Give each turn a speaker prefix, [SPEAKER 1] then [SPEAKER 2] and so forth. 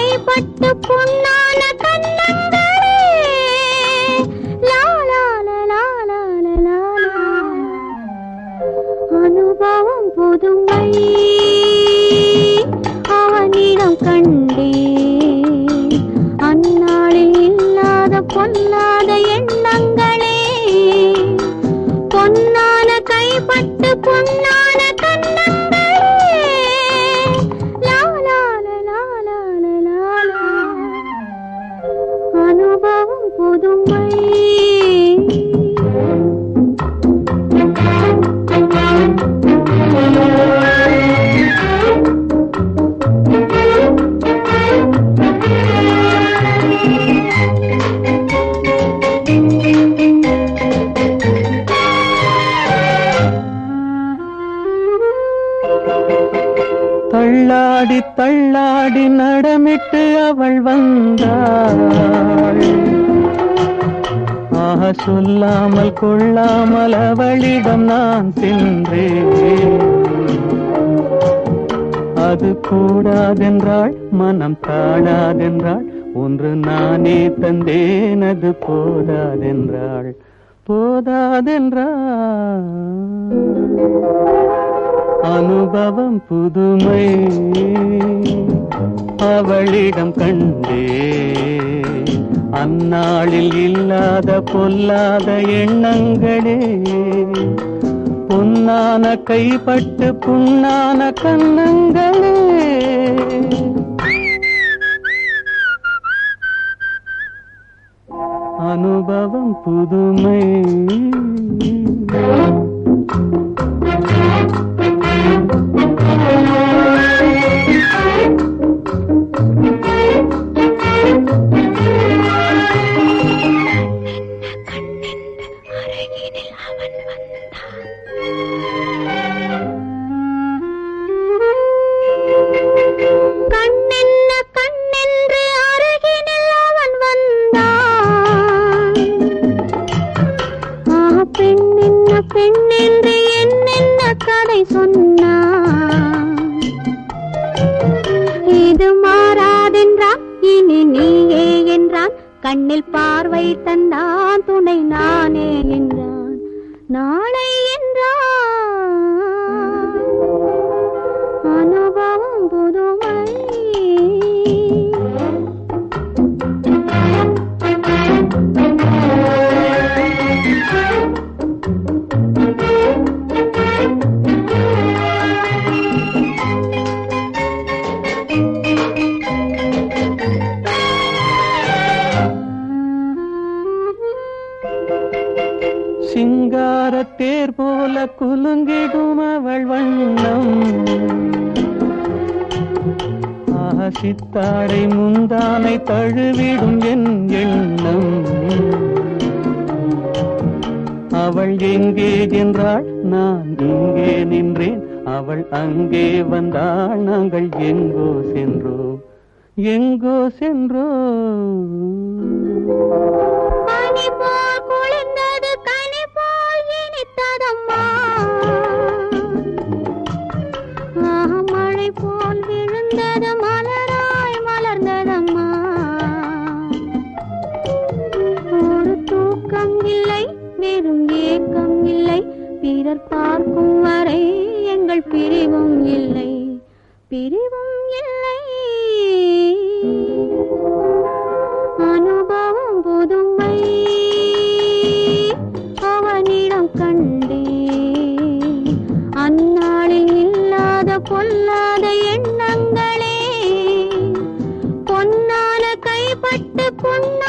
[SPEAKER 1] கைப்பட்டு பொன்னான கண்ணங்களே லா லா லா லா லா லா லா லா. அனுபவம் புதுமை அவனிடம் கண்டே அந்நாளில் இல்லாத பொல்லாத எண்ணங்களே பொன்னான கைப்பட்டு பொன்னான கண்ணங்களே லா லா லா லா லா லா லா லா. அனுபவம் புதுமை
[SPEAKER 2] தள்ளாடி தள்ளாடி நடமிட்டு அவள் வந்தாள் ஆக சொல்லாமல் கொள்ளாமல் அவளிடம் நான் சென்றேன் அது கூடாதென்றாள் மனம் தாடாதென்றாள் ஒன்று நானே தந்தேன் அது போதாதென்றாள் போதாதென்றாள் அனுபவம் புதுமை அவளிடம் கண்டே அந்நாளில் இல்லாத பொல்லாத எண்ணங்களே பொன்னான கைப்பட்டு புண்ணான கண்ணங்களே அனுபவம் புதுமை
[SPEAKER 1] அருகினில் அவன் வந்தான் கண்ணென்ன கண்ணென்று அருகினில் அவன் வந்தான் ஆ பெண்ணென்ன பெண்ணென்று என்னென்ன கதை சொன்னான் இது மாறாதென்றான் இனி நீயே என்றான் கண்ணில் பார்வை தந்தான் துணை நானே என்றான் நாளை என்றான் அனுபவம் புதுமை
[SPEAKER 2] சிங்கார தேர் போல குலுங்கிடும் அவள் வண்ணம் ஆஹா சித்தாடை முந்தானை தழுவிடும் என் எண்ணம் அவள் எங்கே என்றாள் நான் இங்கே நின்றேன் அவள் அங்கே வந்தாள் நாங்கள் எங்கோ சென்றோம் எங்கோ சென்றோம்
[SPEAKER 1] பனி போல் குளிர்ந்தது கனி போல் இனித்ததம்மா ஆஹா, மழை போல் விழுந்தது மலராய் மலர்ந்ததம்மா ஒரு தூக்கம் இல்லை வெறும் ஏக்கம் இல்லை பிறர் பார்க்கும் வரை எங்கள் பிரிவும் இல்லை பிரிவும் இல்லை அனுபவம் புதுமை அவனிடம் கண்டே அந்நாளில் இல்லாத பொல்லாத எண்ணங்களே பொன்னான கைப்பட்டு பொன்